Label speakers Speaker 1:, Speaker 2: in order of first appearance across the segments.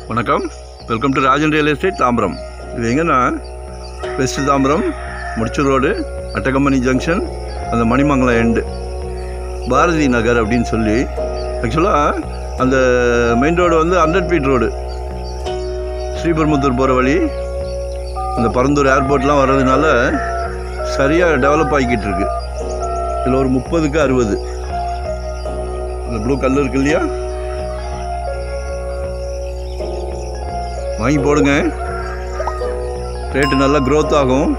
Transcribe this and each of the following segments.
Speaker 1: வணக்கம் welcome to Rajan real estate Tambaram இது எங்கன்னா west Tambaram Mudichur road Attakampani junction அந்த மணிமங்கலம் எண்டு பாரதி நகர் அப்படின்னு சொல்லி ஆக்சுவலாக அந்த மெயின் ரோடு வந்து ஹண்ட்ரட் ஃபீட் ரோடு ஸ்ரீபெரும்புத்தூர் போகிற வழி அந்த பரந்தூர் ஏர்போர்ட்லாம் வர்றதுனால சரியாக டெவலப் ஆகிக்கிட்டு இருக்கு இதில் ஒரு முப்பதுக்கு அறுபது இந்த ப்ளூ கல் இருக்கு இல்லையா வாங்கி போடுங்க ரேட்டு நல்லா growth ஆகும்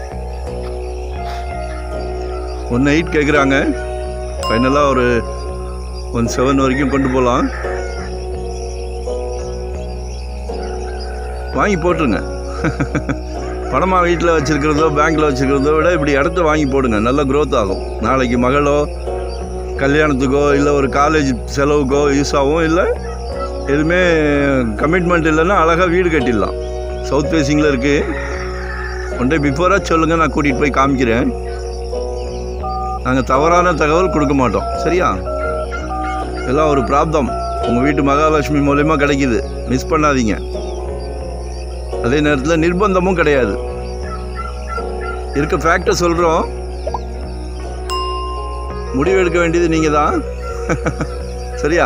Speaker 1: ஒன் எயிட் கேட்குறாங்க ஃபைனலாக ஒரு ஒன் செவன் வரைக்கும் கொண்டு போகலாம் வாங்கி போட்டுருங்க பணமாக வீட்டில் வச்சுருக்கிறதோ பேங்க்கில் வச்சுருக்கிறதோ விட இப்படி இடத்த வாங்கி போடுங்க நல்லா growth ஆகும் நாளைக்கு மகளோ கல்யாணத்துக்கோ இல்லை ஒரு காலேஜ் செலவுக்கோ யூஸ் ஆகும் இல்லை எதுவுமே கமிட்மெண்ட் இல்லைன்னா அழகாக வீடு கட்டிடலாம் சவுத் ஃபேஸிங்கில் இருக்குது ஒன் டே பிஃபோராக சொல்லுங்கள் நான் கூட்டிகிட்டு போய் காமிக்கிறேன் நாங்கள் தவறான தகவல் கொடுக்க மாட்டோம் சரியா இதெல்லாம் ஒரு பிராப்தம் உங்கள் வீட்டு மகாலட்சுமி மூலயமா கிடைக்குது மிஸ் பண்ணாதீங்க அதே நேரத்தில் நிர்பந்தமும் கிடையாது இருக்க ஃபேக்டை சொல்கிறோம் முடிவு எடுக்க வேண்டியது நீங்கள் தான் சரியா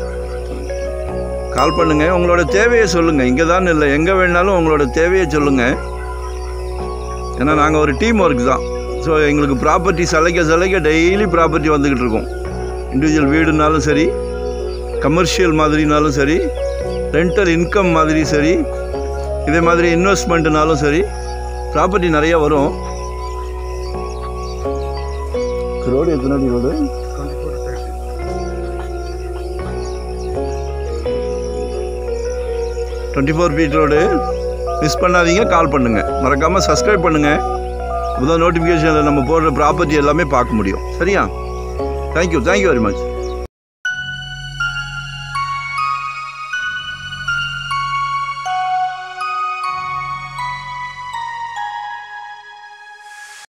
Speaker 1: கால் பண்ணுங்க உங்களோட தேவையை சொல்லுங்கள் இங்கே தான் இல்லை எங்கே வேணாலும் உங்களோட தேவையை சொல்லுங்கள் ஏன்னா நாங்கள் ஒரு டீம் ஒர்க் தான் ஸோ எங்களுக்கு ப்ராப்பர்ட்டி சலைக்க சலைக்க டெய்லி ப்ராப்பர்ட்டி வந்துக்கிட்டு இருக்கோம் இண்டிவிஜுவல் வீடுனாலும் சரி கமர்ஷியல் மாதிரினாலும் சரி ரெண்டல் இன்கம் மாதிரி சரி இதே மாதிரி இன்வெஸ்ட்மெண்ட்டுனாலும் சரி ப்ராப்பர்ட்டி நிறைய வரும் ரோடு எத்தனை அடி road twenty four feet road miss பண்ணாதீங்க கால் பண்ணுங்கள் மறக்காமல் சப்ஸ்கிரைப் பண்ணுங்கள் அப்போ தான் நோட்டிஃபிகேஷனில் நம்ம போடுற ப்ராப்பர்ட்டி எல்லாமே பார்க்க முடியும் சரியா தேங்க்யூ தேங்க்யூ வெரி மச்